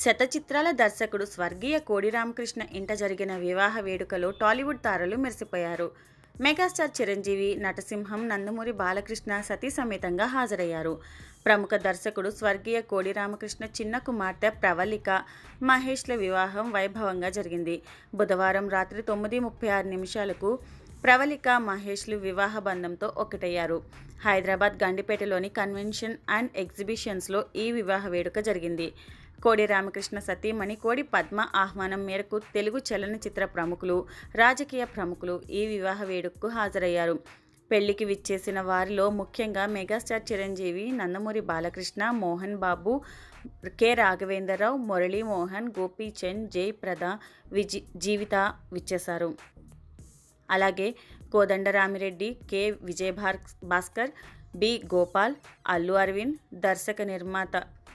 శతచిత్రాల దర్శకుడు స్వర్గీయ కోడి రామకృష్ణ ఇంట జరిగిన వివాహ వేడుకలో టాలీవుడ్ తారలు మెరిసిపోయారు మెగాస్టార్ చిరంజీవి నటసింహం నందమూరి బాలకృష్ణ సతీ సమేతంగా హాజరయ్యారు ప్రముఖ దర్శకుడు స్వర్గీయ కోడి రామకృష్ణ చిన్న కుమార్తె ప్రవళిక మహేష్ల వివాహం వైభవంగా జరిగింది బుధవారం రాత్రి తొమ్మిది ముప్పై ఆరు నిమిషాలకు ప్రవళిక మహేష్లు వివాహ బంధంతో ఒకటయ్యారు హైదరాబాద్ గండిపేటలోని కన్వెన్షన్ అండ్ ఎగ్జిబిషన్స్లో ఈ వివాహ వేడుక జరిగింది కోడి రామకృష్ణ సతీమణి కోడి పద్మ ఆహ్వానం మేరకు తెలుగు చలనచిత్ర ప్రముఖులు రాజకీయ ప్రముఖులు ఈ వివాహ వేడుకకు హాజరయ్యారు పెళ్లికి విచ్చేసిన వారిలో ముఖ్యంగా మెగాస్టార్ చిరంజీవి నందమూరి బాలకృష్ణ మోహన్ బాబు కె రాఘవేంద్రరావు మురళీ మోహన్ గోపీచంద్ జయప్రద విజి జీవిత విచ్చేశారు అలాగే కోదండరామిరెడ్డి కె విజయ భాస్కర్ బి గోపాల్ అల్లు అరవింద్ దర్శక నిర్మాత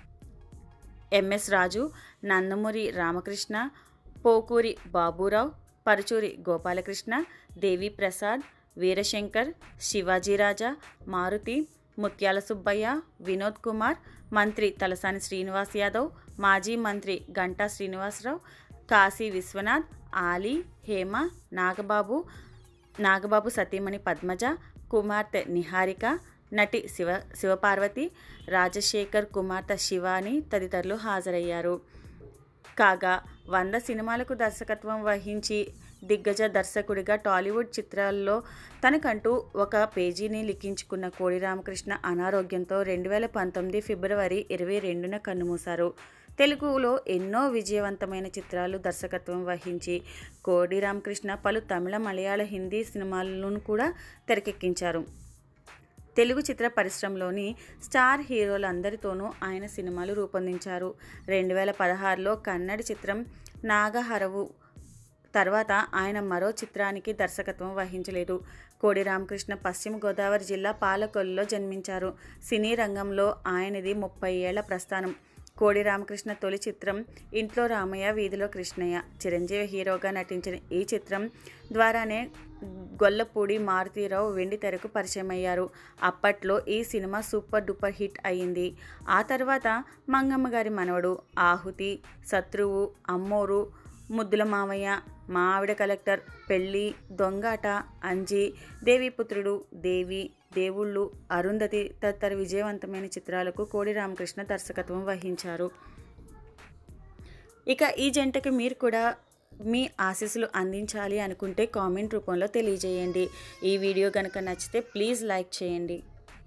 ఎంఎస్ రాజు నందమూరి రామకృష్ణ పోకూరి బాబురావు పరుచూరి గోపాలకృష్ణ దేవి ప్రసాద్ వీరశంకర్ శివాజీరాజా మారుతి ముత్యాల సుబ్బయ్య వినోద్ కుమార్ మంత్రి తలసాని శ్రీనివాస్ యాదవ్ మాజీ మంత్రి గంటా శ్రీనివాసరావు కాశీ విశ్వనాథ్ ఆలీ హేమ నాగబాబు నాగబాబు సతీమణి పద్మజ కుమార్తె నిహారిక నటి శివ శివపార్వతి రాజశేఖర్ కుమార్తె శివాని తదితరులు హాజరయ్యారు కాగా వంద సినిమాలకు దర్శకత్వం వహించి దిగ్గజ దర్శకుడిగా టాలీవుడ్ చిత్రాల్లో తనకంటూ ఒక పేజీని లిఖించుకున్న కోడి రామకృష్ణ అనారోగ్యంతో రెండు వేల పంతొమ్మిది ఫిబ్రవరి ఇరవై రెండున కన్నుమూశారు తెలుగులో ఎన్నో విజయవంతమైన చిత్రాలు దర్శకత్వం వహించి కోడి రామకృష్ణ పలు తమిళ మలయాళ హిందీ సినిమాలను కూడా తెరకెక్కించారు తెలుగు చిత్ర పరిశ్రమలోని స్టార్ హీరోలందరితోనూ ఆయన సినిమాలు రూపొందించారు రెండు వేల పదహారులో కన్నడ చిత్రం నాగహరవు తర్వాత ఆయన మరో చిత్రానికి దర్శకత్వం వహించలేదు కోడి రామకృష్ణ పశ్చిమ గోదావరి జిల్లా పాలకొల్లులో జన్మించారు సినీ రంగంలో ఆయనది ముప్పై ఏళ్ల ప్రస్థానం కోడి రామకృష్ణ తొలి చిత్రం ఇంట్లో రామయ్య వీధిలో కృష్ణయ్య చిరంజీవి హీరోగా నటించిన ఈ చిత్రం ద్వారానే గొల్లపూడి మారుతీరావు వెండి తెరకు పరిచయం అయ్యారు అప్పట్లో ఈ సినిమా సూపర్ డూపర్ హిట్ అయ్యింది ఆ తర్వాత మంగమ్మ గారి మనవడు ఆహుతి శత్రువు అమ్మోరు ముద్దుల మావయ్య మా ఆవిడ కలెక్టర్ పెళ్ళి దొంగాట అంజి దేవీపుత్రుడు దేవి దేవుళ్ళు అరుంధతి తదితర విజయవంతమైన చిత్రాలకు కోడి రామకృష్ణ దర్శకత్వం వహించారు ఇక ఈ జంటకి మీరు కూడా మీ ఆశీస్సులు అందించాలి అనుకుంటే కామెంట్ రూపంలో తెలియజేయండి ఈ వీడియో కనుక నచ్చితే ప్లీజ్ లైక్ చేయండి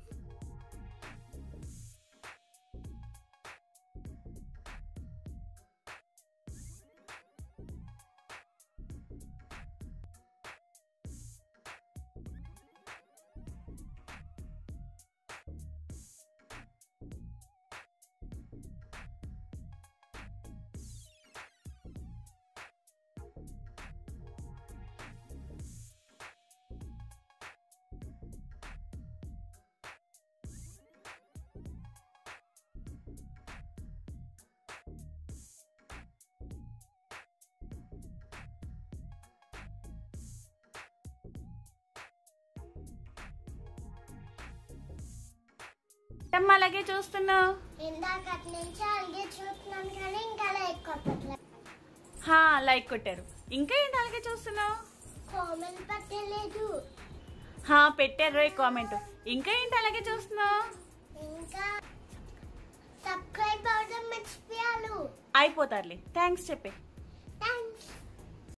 అమ్మ అలాగే చూస్తున్నావు ఇందాక అటు నుంచి అలాగే చూస్తున్నాను కానీ ఇంకా లైక్ కొట్టట్లేదు హా లైక్ కొట్టారు ఇంకా ఏంటి అలాగే చూస్తున్నావు కామెంట్ పెట్టలేదు హా పెట్టారు రోయ్ కామెంట్ ఇంకా ఏంటి అలాగే చూస్తున్నావు ఇంకా సబ్స్క్రైబ్ అవడం మర్చిపోయాను అయిపోతారులే థ్యాంక్స్ చెప్పే